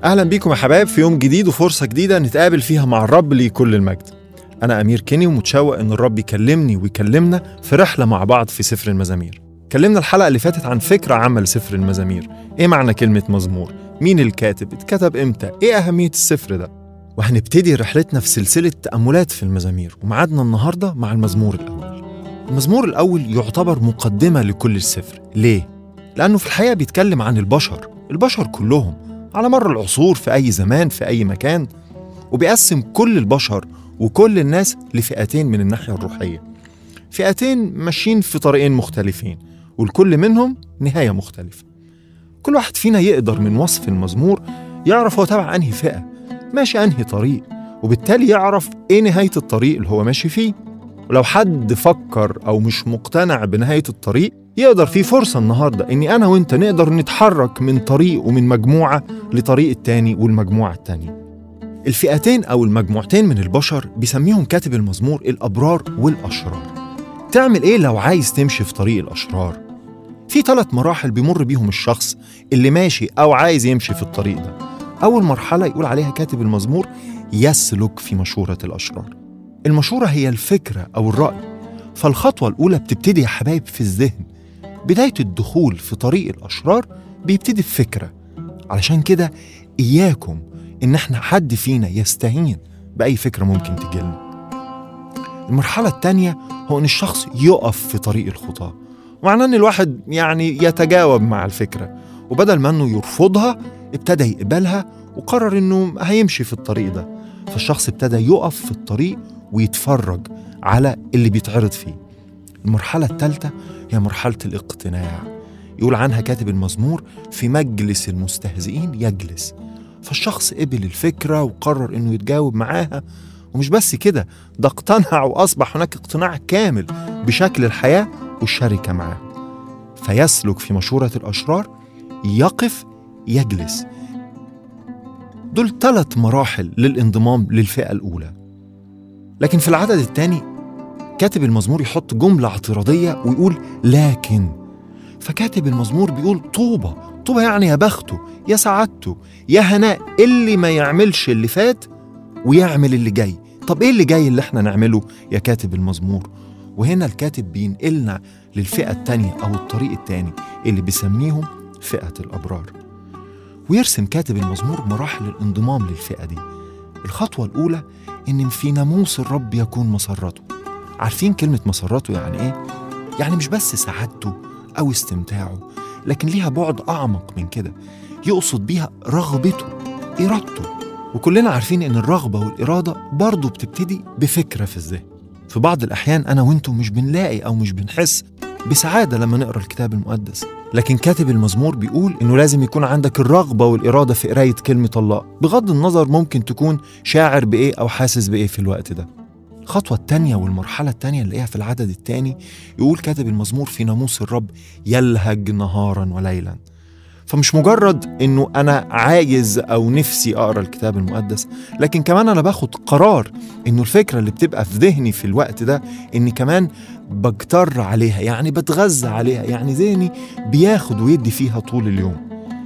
أهلا بيكم يا حبايب في يوم جديد وفرصة جديدة نتقابل فيها مع الرب ليه كل المجد أنا أمير كيني ومتشوق إن الرب يكلمني ويكلمنا في رحلة مع بعض في سفر المزامير كلمنا الحلقة اللي فاتت عن فكرة عامة لسفر المزامير إيه معنى كلمة مزمور؟ مين الكاتب؟ اتكتب إمتى؟ إيه أهمية السفر ده؟ وهنبتدي رحلتنا في سلسلة تأملات في المزامير ومعادنا النهاردة مع المزمور الأول المزمور الأول يعتبر مقدمة لكل السفر ليه؟ لأنه في الحقيقة بيتكلم عن البشر البشر كلهم على مر العصور في أي زمان في أي مكان وبيقسم كل البشر وكل الناس لفئتين من الناحية الروحية فئتين ماشيين في طريقين مختلفين والكل منهم نهاية مختلفة كل واحد فينا يقدر من وصف المزمور يعرف هو تبع أنهي فئة ماشي أنهي طريق وبالتالي يعرف إيه نهاية الطريق اللي هو ماشي فيه ولو حد فكر أو مش مقتنع بنهاية الطريق يقدر في فرصة النهاردة إني أنا وإنت نقدر نتحرك من طريق ومن مجموعة لطريق التاني والمجموعة التانية الفئتين أو المجموعتين من البشر بيسميهم كاتب المزمور الأبرار والأشرار تعمل إيه لو عايز تمشي في طريق الأشرار؟ في ثلاث مراحل بيمر بيهم الشخص اللي ماشي أو عايز يمشي في الطريق ده أول مرحلة يقول عليها كاتب المزمور يسلك في مشورة الأشرار المشورة هي الفكرة أو الرأي فالخطوة الأولى بتبتدي يا حبايب في الذهن بداية الدخول في طريق الأشرار بيبتدي بفكرة علشان كده إياكم إن إحنا حد فينا يستهين بأي فكرة ممكن تجيلنا المرحلة التانية هو إن الشخص يقف في طريق الخطاة معناه إن الواحد يعني يتجاوب مع الفكرة وبدل ما إنه يرفضها ابتدى يقبلها وقرر إنه هيمشي في الطريق ده فالشخص ابتدى يقف في الطريق ويتفرج على اللي بيتعرض فيه المرحلة الثالثة هي مرحلة الاقتناع يقول عنها كاتب المزمور في مجلس المستهزئين يجلس فالشخص قبل الفكرة وقرر انه يتجاوب معاها ومش بس كده ده اقتنع واصبح هناك اقتناع كامل بشكل الحياة والشركة معاه فيسلك في مشورة الأشرار يقف يجلس دول ثلاث مراحل للانضمام للفئة الأولى لكن في العدد الثاني كاتب المزمور يحط جملة اعتراضية ويقول لكن فكاتب المزمور بيقول طوبى طوبى يعني يا بخته يا سعادته يا هناء اللي ما يعملش اللي فات ويعمل اللي جاي طب ايه اللي جاي اللي احنا نعمله يا كاتب المزمور وهنا الكاتب بينقلنا للفئة التانية أو الطريق التاني اللي بيسميهم فئة الأبرار ويرسم كاتب المزمور مراحل الانضمام للفئة دي الخطوة الأولى إن في ناموس الرب يكون مسرته عارفين كلمة مسرته يعني إيه؟ يعني مش بس سعادته أو استمتاعه لكن ليها بعد أعمق من كده يقصد بيها رغبته إرادته وكلنا عارفين إن الرغبة والإرادة برضه بتبتدي بفكرة في الذهن في بعض الأحيان أنا وإنتم مش بنلاقي أو مش بنحس بسعادة لما نقرأ الكتاب المقدس لكن كاتب المزمور بيقول إنه لازم يكون عندك الرغبة والإرادة في قراية كلمة الله بغض النظر ممكن تكون شاعر بإيه أو حاسس بإيه في الوقت ده الخطوة التانية والمرحلة التانية اللي هي في العدد التاني يقول كاتب المزمور في ناموس الرب يلهج نهارا وليلا فمش مجرد انه انا عايز او نفسي اقرا الكتاب المقدس لكن كمان انا باخد قرار انه الفكره اللي بتبقى في ذهني في الوقت ده اني كمان بجتر عليها يعني بتغذى عليها يعني ذهني بياخد ويدي فيها طول اليوم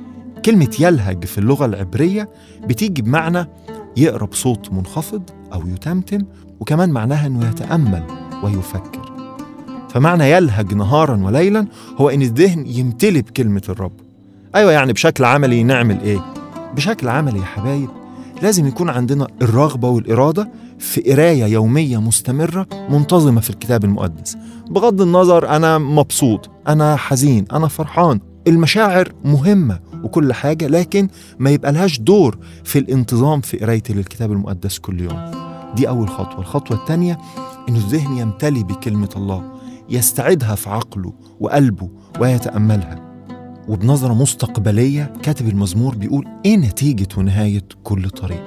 كلمه يلهج في اللغه العبريه بتيجي بمعنى يقرا بصوت منخفض او يتمتم وكمان معناها انه يتامل ويفكر فمعنى يلهج نهارا وليلا هو ان الذهن يمتلي بكلمه الرب ايوه يعني بشكل عملي نعمل ايه بشكل عملي يا حبايب لازم يكون عندنا الرغبه والاراده في قرايه يوميه مستمره منتظمه في الكتاب المقدس بغض النظر انا مبسوط انا حزين انا فرحان المشاعر مهمه وكل حاجه لكن ما يبقى لهاش دور في الانتظام في قرايتي للكتاب المقدس كل يوم دي اول خطوه الخطوه الثانيه ان الذهن يمتلي بكلمه الله يستعدها في عقله وقلبه ويتاملها وبنظرة مستقبلية كاتب المزمور بيقول إيه نتيجة ونهاية كل طريق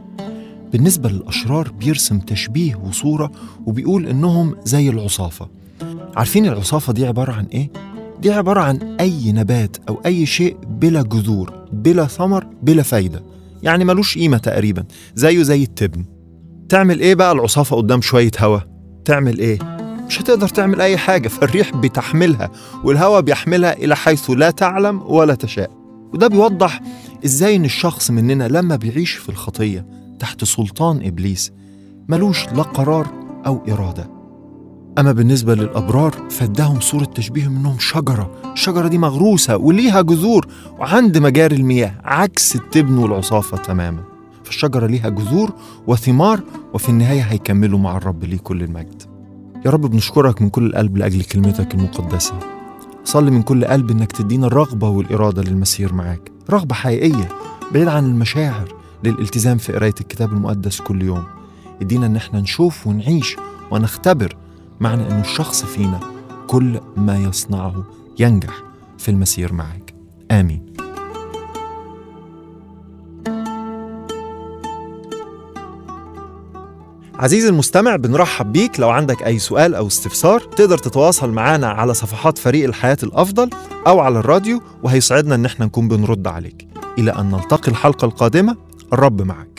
بالنسبة للأشرار بيرسم تشبيه وصورة وبيقول إنهم زي العصافة عارفين العصافة دي عبارة عن إيه؟ دي عبارة عن أي نبات أو أي شيء بلا جذور بلا ثمر بلا فايدة يعني ملوش قيمة تقريبا زيه زي التبن تعمل إيه بقى العصافة قدام شوية هوا؟ تعمل إيه؟ مش هتقدر تعمل أي حاجة فالريح بتحملها والهواء بيحملها إلى حيث لا تعلم ولا تشاء وده بيوضح إزاي إن الشخص مننا لما بيعيش في الخطية تحت سلطان إبليس ملوش لا قرار أو إرادة أما بالنسبة للأبرار فاداهم صورة تشبيه منهم شجرة الشجرة دي مغروسة وليها جذور وعند مجاري المياه عكس التبن والعصافة تماما فالشجرة ليها جذور وثمار وفي النهاية هيكملوا مع الرب ليه كل المجد يا رب بنشكرك من كل القلب لأجل كلمتك المقدسة صلي من كل قلب إنك تدينا الرغبة والإرادة للمسير معاك رغبة حقيقية بعيد عن المشاعر للالتزام في قراية الكتاب المقدس كل يوم ادينا إن احنا نشوف ونعيش ونختبر معنى إن الشخص فينا كل ما يصنعه ينجح في المسير معاك آمين عزيزي المستمع بنرحب بيك لو عندك أي سؤال أو استفسار تقدر تتواصل معنا على صفحات فريق الحياة الأفضل أو على الراديو وهيسعدنا إن احنا نكون بنرد عليك إلى أن نلتقي الحلقة القادمة الرب معك